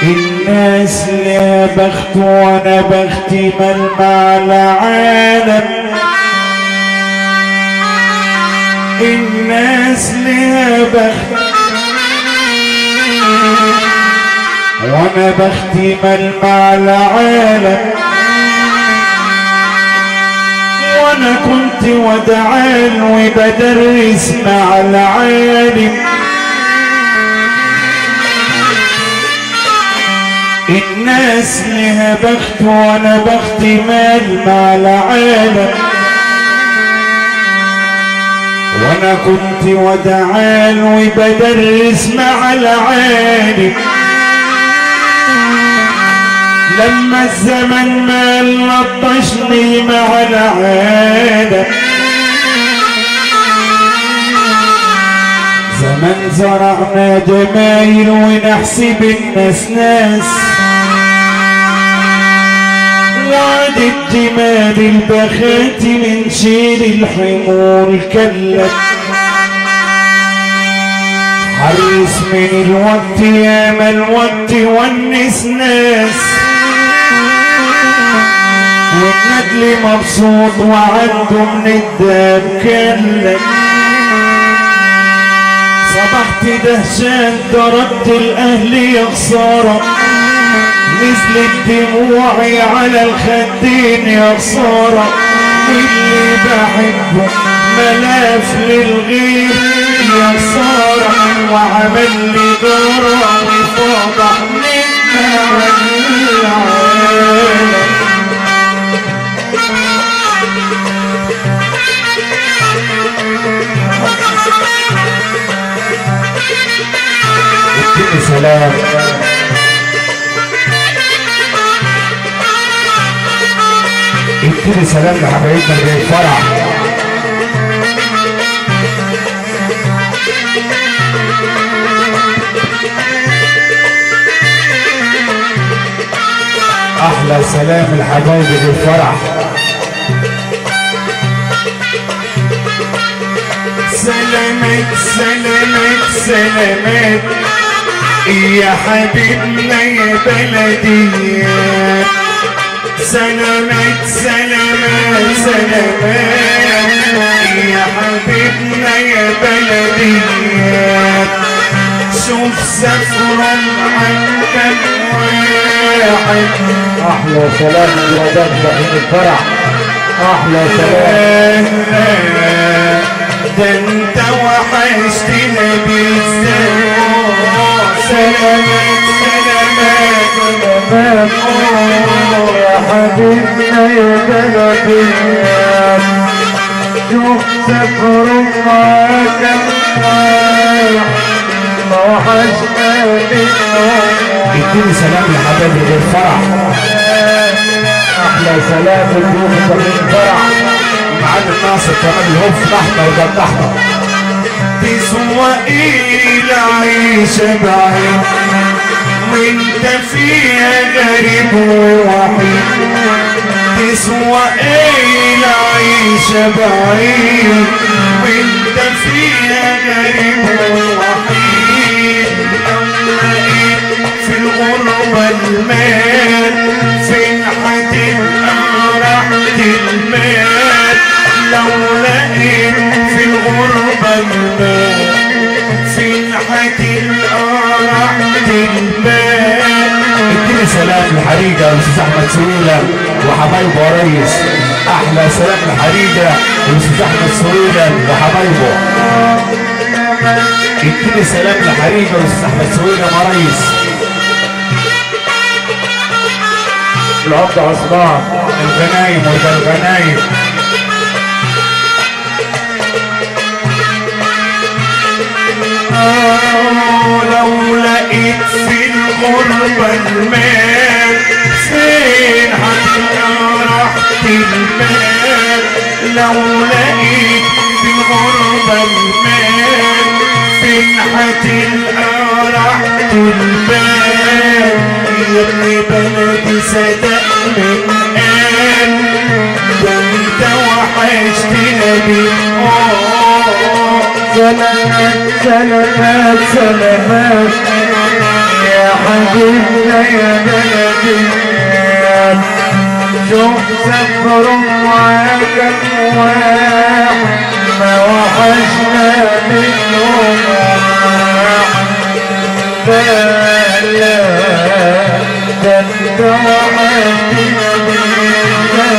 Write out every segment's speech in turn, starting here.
الناس لها بخت وانا بختي من مع العالم الناس لها بخت وانا بختي من مع العالم وانا كنت ودعان وبدرس مع العالم الناس لها بخت وانا بختي مال مع العالم وانا كنت ودعان وبدرس مع العالم لما الزمن ما لطشني مع العالم زمن زرعنا جمايل ونحسب الناس ناس وعدت جمال البخات من شيل الحمور كلت حريص من الوقت يا ما الوقت ونس ناس والندل مبسوط وعنده من الداب كلت صبحت دهشان ضربت الاهل يا خساره نزلت دموعي على الخدين يا خساره اللي بحبه ملاف للغير يا خساره وعمل لي ضرر وفضح منا العالم اديني سلام اديني سلام لحبايبنا اللي جاي الفرح احلى سلام الحبايب اللي الفرح سلامات سلامات سلامات يا حبيبنا يا بلدي سلامات سلامات سلامات يا حبيبنا يا بلدي شوف سفر عنك واحد احلى سلام ولادات داخل الفرح احلى سلام ده انت وحشتنا بالسلام سلامات سلامات سلامات يا حبيبنا يا بلدي شوف سفر معاك رايح ما وحشنا منه اديني سلام يا حبايبي للفرح احلى سلام الضيوف داخل الفرح معلم ناصر كمان الهوف تحته وجنب تحته تسوى ايه العيشة بعيد وانت فيها غريب ووحيد تسوى ايه العيشة بعيد وانت فيها غريب ووحيد لو لقيت في الغربة المال فين هتبقى راحة المال لو لقيت في الغربة المال فين هتلقى راحة المال اديني سلام لحريقة والاستاذ احمد سويلة وحبايبه يا ريس احلى سلام لحريقة والاستاذ احمد سويلة وحبايبه اديني سلام لحريقة والاستاذ احمد سويلة يا ريس العبد عثمان الغنايم وده الغنايم آه، لو لقيت في الغربة المال فين هتلقى راحة المال لو لقيت في الغربة المال فين هتلقى راحة المال يا ابن بلدي صدق من قال ده انت وحشتنا سلامات سلامات سلامات يا قلنا يا بلدي شوف سفر معاك واحد ما وحشنا منهم واحد لا لا ده انت وحشتنا بالله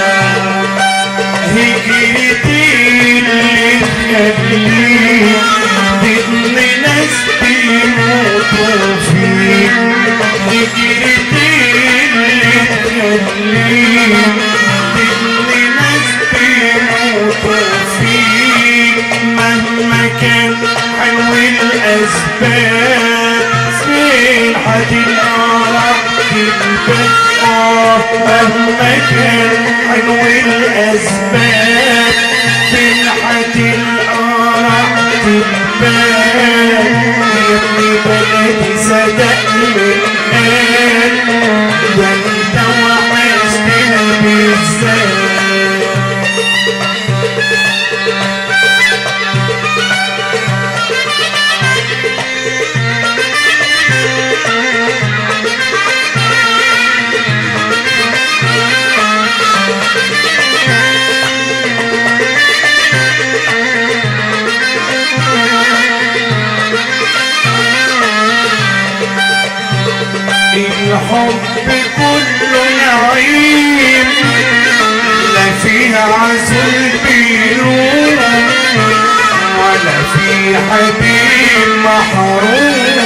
هجرتي اللي تخليك بإذن ناس بيموتوا فيك هجرتي اللي تخليك بإذن ناس بيموتوا فيك مهما كان حلو الأسباب فين هتلقى كلمة آه مهما كان حلو الأسباب فين هتلقى تبان يا ابني بلدي صدق من قال ده انت وحشتنا بالذات الحب كله نعيم لا فيها عسل بيروح ولا في حبيب محروم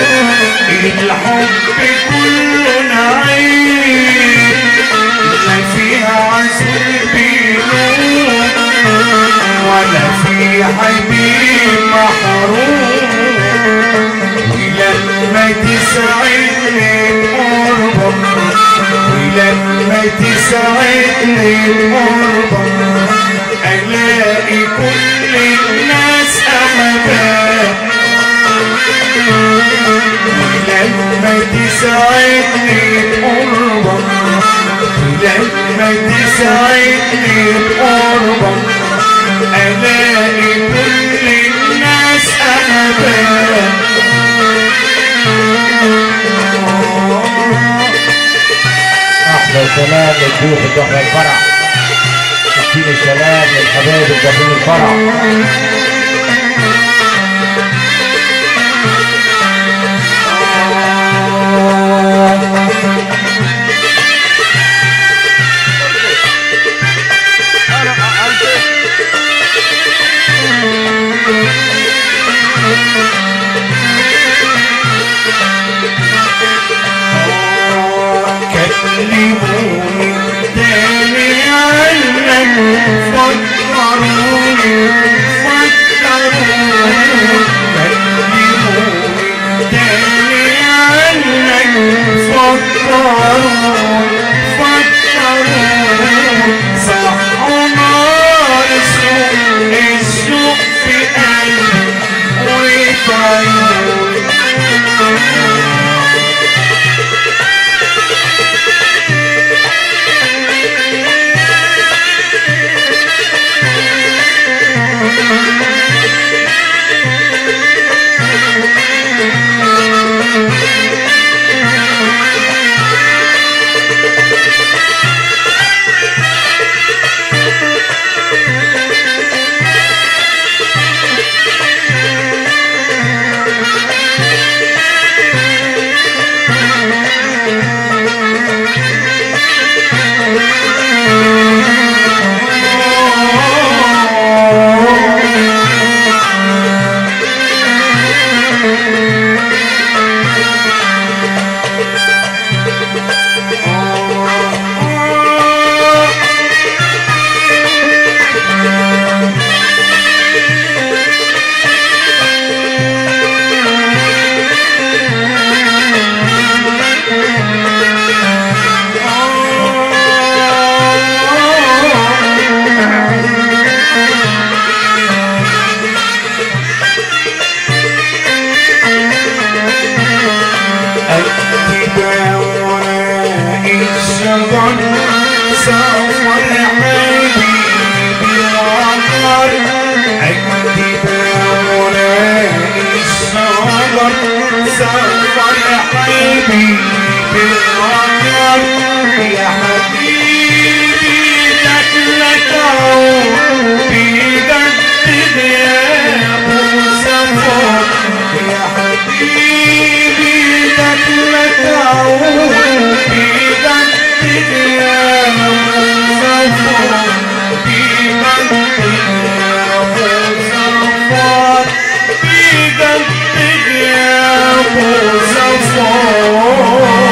الحب كله نعيم لا فيها عسل بيروح ولا في حبيب محروم ولما تسعدني بقربك ولما تسعدني بقربك الاقي كل الناس احباب ولما تسعدني بقربك ولما تسعدني بقربك الاقي كل الناس احباب احلى سلام للضيوف اللي داخل الفرح اديني سلام للحبايب اللي داخلين الفرح كلموني تاني عنك فكروني فكروني كلموني تاني عنك فكروني فكروني صحوا نار السوق السوق في قلبي وطيروني الشجر صور حبيبي وعمر أكتب وراء الشجر سفر حبيبي بالغدر يا حبيبي شكلك بجد يا ابو سفر يا حبيبي شكلك بجد يا ابو سفر بجد يا ابو سفر بجد يا ابو سفر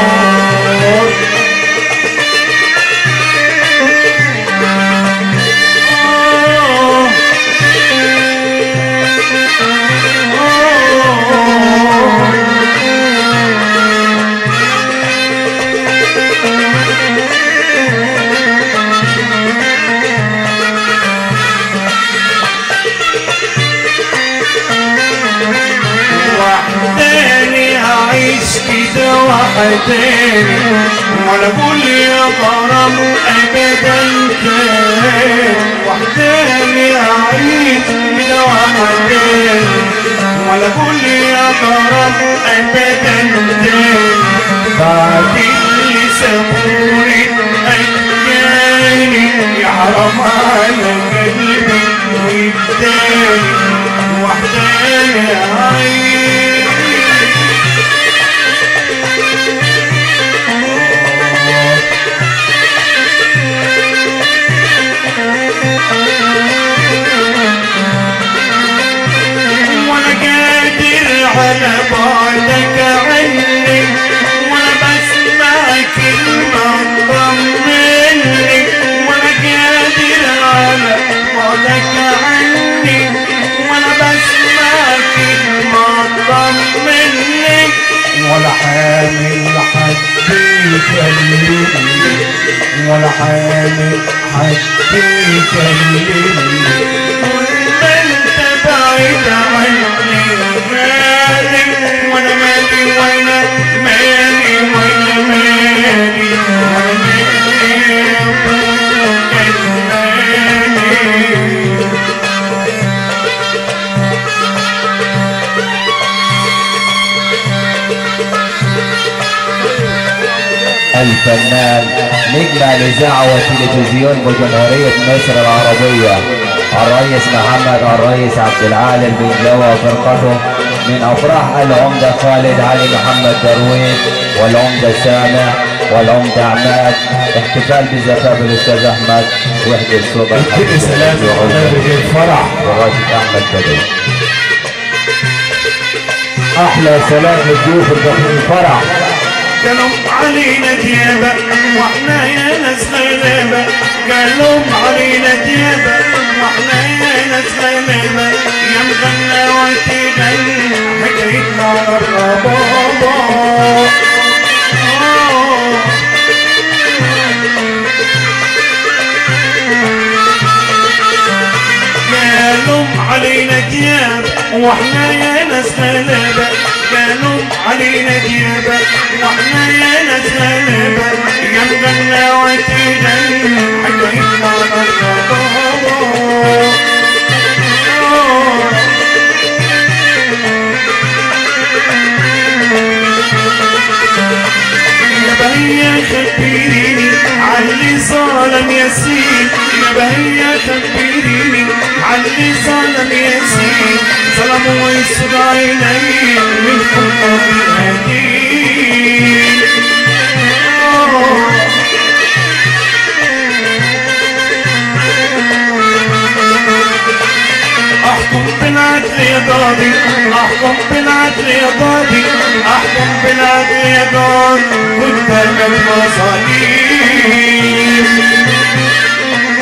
وحداني هعيش كده وحداني ولا اقول يا غرام ابدا تاني وحداني هعيش كده وحداني ولا اقول يا غرام ابدا تاني بعد اللي سابوني اجاني يا حرام على قلبي واداني وحداني عيني وانا قادر على بعدك عني وانا بسمع كلمة تطمني وانا قادر على بعدك عني وانا بسمع كلمة تطمني ولا حامل حد يكلمني ولا حامل حد يكلمني ما انت بعيد عني مالي وانا مالي وانا مالي وانا مالي وانا مالي مالي الفنان نجم الإذاعة والتلفزيون بجمهورية مصر العربية الرئيس محمد الرئيس عبد العال البنجاوي وفرقته من أفراح العمدة خالد علي محمد درويش والعمدة سامح والعمدة عماد احتفال بزفاف الأستاذ أحمد وحدة الصوبة اديني سلام برنامج الفرح والرئيس أحمد بدوي أحلى سلام للضيوف الداخلين الفرح قالوا علينا ديابة واحنا يا ناس غلابة قالوا علينا ديابة واحنا يا ناس غلابة يا مغنى وتغني حكايتنا على الربابة قالوا علينا دياب واحنا يا ناس غلابة قالوا علينا دياب واحنا يا ناس غلابة يا مغنى وتغني حكايتنا على الربابة يا بهية خبريني علي ظلم ياسين يا بهية خبريني علي ظلم ياسين ظلم ويسر عيني من فوق الهدين احكم بالعدل يا قاضي احكم بالعدل يا قاضي احكم بالعدل يا قاضي قدامك مصاريف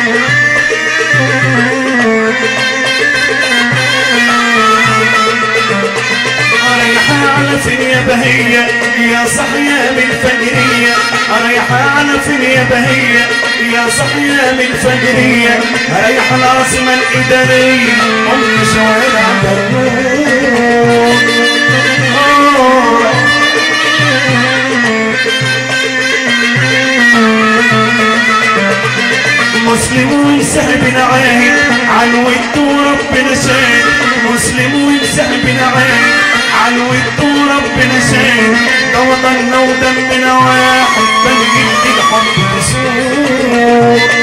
رايحة على فين يا بهية يا صحية من الفجرية رايحة على فين يا بهية يا صحية من الفجرية رايحة العاصمة الإدارية أم شوارع بنور مسلمون سحبنا عين عن ود وربنا شاهد مسلمون سحبنا عين عن ود وربنا وطننا ودمنا واحد بنجد الحب سوق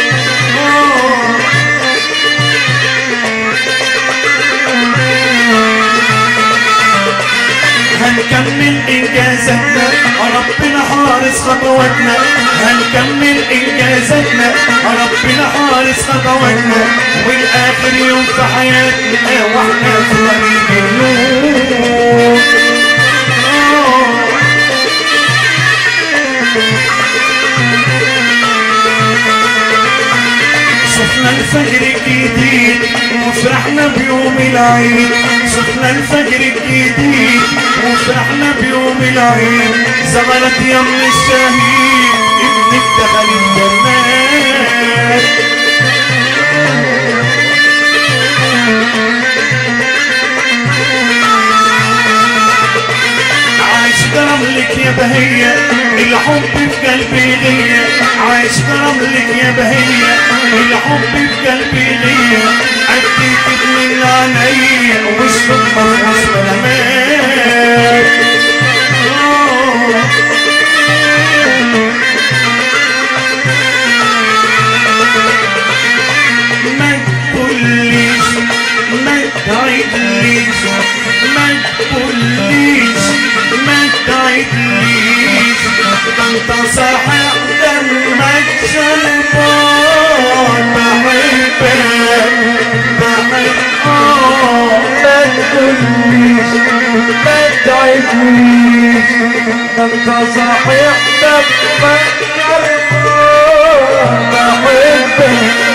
هنكمل انجازاتنا ربنا حارس خطواتنا هنكمل انجازاتنا ربنا حارس خطواتنا والاخر يوم في حياتنا واحنا في طريق النور شفنا الفجر الجديد وفرحنا بيوم العيد شفنا الفجر الجديد وفرحنا بيوم العيد زغلت يم الشهيد ابنك دخل الجنات عايش كرملك يا بهية الحب في قلبي غية عايش كرملك يا بهية الحب في قلبي غية أديك من عينيا وشك مفروش ملامات ما تقوليش ما تعيدليش ما تقوليش ما تعيدليش ده انت صحيح دمك شربان بحبك بحبك آه ما تقوليش ما تعبنيش ده انت صحيح دمك شربان بحبك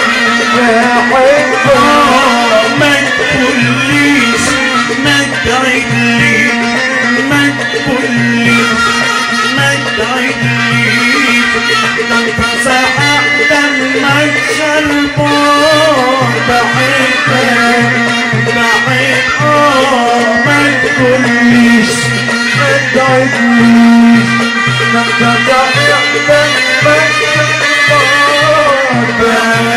بحبك آه ما تقوليش ما تعيدليش ما تقوليش ما تعيدليش ده انت صحيح دمك شربان بحبك بحبك آه ما تقوليش ما تعبنيش ده انت صحيح دمك شربان